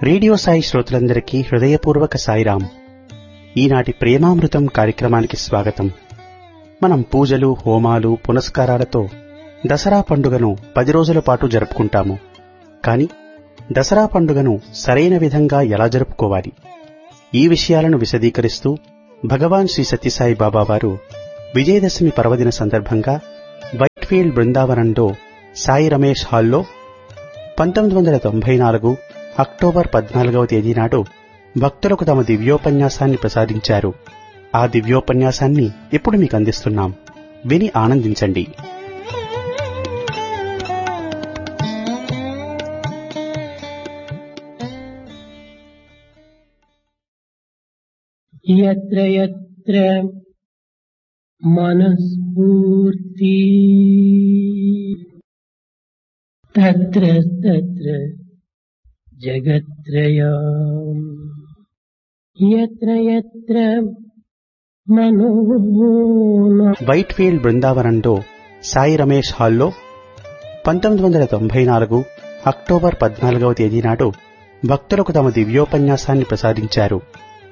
radio Sai శ్రోతలందరికీ హృదయపూర్వక సాయిరాం ఈనాటి ప్రేమామృతం కార్యక్రమానికి స్వాగతం మనం పూజలు హోమాలు పునస్కారాలతో దసరా పండుగను పది రోజుల పాటు జరుపుకుంటాము కాని దసరా పండుగను సరైన విధంగా ఎలా జరుపుకోవాలి ఈ విషయాలను విశదీకరిస్తూ భగవాన్ శ్రీ సత్యసాయి బాబా వారు విజయదశమి పర్వదిన సందర్భంగా వైట్ఫీల్డ్ బృందావనంలో సాయి రమేష్ హాల్లో పంతొమ్మిది వందల తొంభై నాలుగు అక్టోబర్ పద్నాలుగవ తేదీ నాడు భక్తులకు తమ దివ్యోపన్యాసాన్ని ప్రసాదించారు ఆ దివ్యోపన్యాసాన్ని ఇప్పుడు మీకు అందిస్తున్నాం విని ఆనందించండి यत्र यत्र मनस्फूर्ति तत्र तत्र जगत्त्रयम् यत्र यत्र मनो వైట్ఫీల్డ్ బృందావనంలో సాయి రమేష్ హాల్లో పంతొమ్మిది వందల తొంభై నాలుగు అక్టోబర్ పద్నాలుగవ తేదీ నాడు భక్తులకు తమ దివ్యోపన్యాసాన్ని ప్రసాదించారు